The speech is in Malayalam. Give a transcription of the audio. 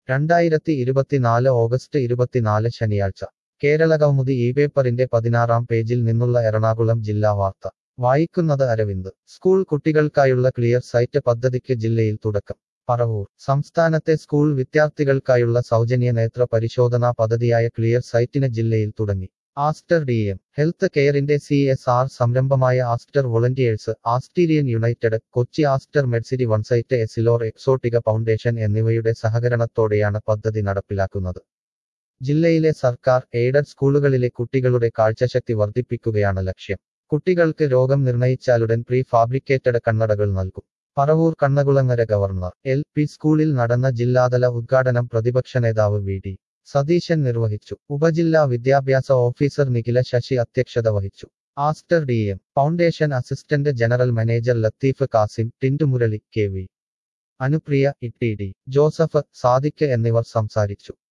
രണ്ടായിരത്തി ഇരുപത്തിനാല് ഓഗസ്റ്റ് ഇരുപത്തിനാല് ശനിയാഴ്ച കേരള കൗമുദി ഈ പേപ്പറിന്റെ പതിനാറാം പേജിൽ നിന്നുള്ള എറണാകുളം ജില്ലാ വാർത്ത വായിക്കുന്നത് അരവിന്ദ് സ്കൂൾ കുട്ടികൾക്കായുള്ള ക്ലിയർ സൈറ്റ് പദ്ധതിക്ക് ജില്ലയിൽ തുടക്കം പറവൂർ സംസ്ഥാനത്തെ സ്കൂൾ വിദ്യാർത്ഥികൾക്കായുള്ള സൗജന്യ നേത്ര പരിശോധനാ പദ്ധതിയായ ക്ലിയർ സൈറ്റിന് ജില്ലയിൽ തുടങ്ങി ആസ്റ്റർ ഡി എം ഹെൽത്ത് കെയറിന്റെ സി എസ് ആർ സംരംഭമായ Aster volunteers Asterian united Kochi Aster Medcity OneSight Essilor എക്സോട്ടിക ഫൗണ്ടേഷൻ എന്നിവയുടെ സഹകരണത്തോടെയാണ് പദ്ധതി നടപ്പിലാക്കുന്നത് ജില്ലയിലെ സർക്കാർ എയ്ഡഡ് സ്കൂളുകളിലെ കുട്ടികളുടെ കാഴ്ചശക്തി വർദ്ധിപ്പിക്കുകയാണ് ലക്ഷ്യം കുട്ടികൾക്ക് രോഗം നിർണയിച്ചാലുടൻ പ്രീ ഫാബ്രിക്കേറ്റഡ് കണ്ണടകൾ നൽകും Paravur Kannakulangara government L P സ്കൂളിൽ നടന്ന ജില്ലാതല ഉദ്ഘാടനം പ്രതിപക്ഷ നേതാവ് വി ഡി സതീശൻ നിർവഹിച്ചു ഉപജില്ലാ വിദ്യാഭ്യാസ ഓഫീസർ നിഖില ശശി അധ്യക്ഷത വഹിച്ചു Aster D M foundation assistant general manager Latheef Kasim Tindu Murali K V Anupriya E T D Joseph Sadiq എന്നിവർ സംസാരിച്ചു